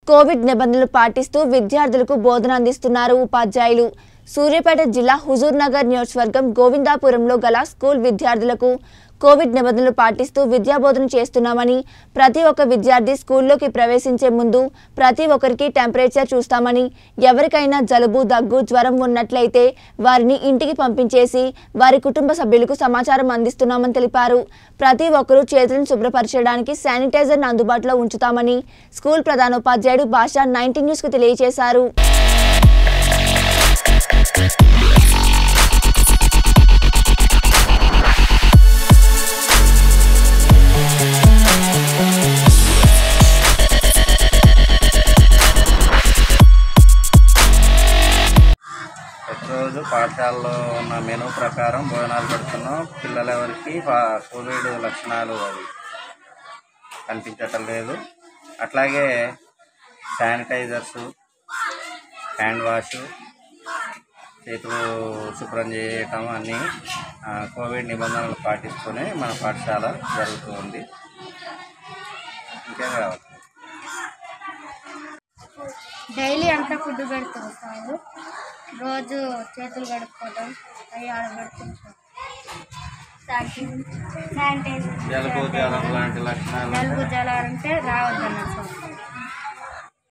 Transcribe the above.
Covid నిబంధనలు పాటిస్తూ విద్యార్థులకు బోధన అందిస్తున్నారు ఉపాధ్యాయులు సూర్యాపేట జిల్లా హుజూర్ నగర్ నియోజకవర్గం గోవిందాపురంలో గల స్కూల్ విద్యార్థులకు కోవిడ్ నిబంధనలు పాటిస్తూ విద్యాబోధన చేస్తున్నామని ప్రతి ఒక్క విద్యార్థి స్కూల్లోకి ప్రవేశించే ముందు ప్రతి ఒక్కరికి టెంపరేచర్ చూస్తామని ఎవరికైనా జలుబు దగ్గు జ్వరం ఉన్నట్లయితే వారిని ఇంటికి పంపించేసి వారి కుటుంబ సభ్యులకు సమాచారం అందిస్తున్నామని తెలిపారు ప్రతి ఒక్కరూ చేతులను శుభ్రపరచడానికి శానిటైజర్ను అందుబాటులో ఉంచుతామని స్కూల్ ప్రధానోపాధ్యాయుడు భాష నైన్టీన్ న్యూస్కు తెలియజేశారు ప్రతిరోజు పాఠశాలలో ఉన్న మెనూ ప్రకారం భోజనాలు పెడుతున్నాం పిల్లలు ఎవరికి పా- కోవిడ్ లక్షణాలు అవి కనిపించటం లేదు అట్లాగే శానిటైజర్స్ హ్యాండ్ వాష్ చేతులు శుభ్రం చేయటం అన్నీ ఆ, కోవిడ్ నిబంధనలు పాటిస్తూనే మన పాఠశాల జరుగుతూ ఉంది ఇంకేం కావాలి డైలీ అంతా ఫుడ్ పెడుతుంది సార్ రోజు చేతులు కడుక్కోవడం అవి ఆడబెడుతుంటాం శానిటైజర్ జలుబు జ్వరం లాంటి లక్షణాలు జలుబు జలాలంటే రావద్దన్నారు సార్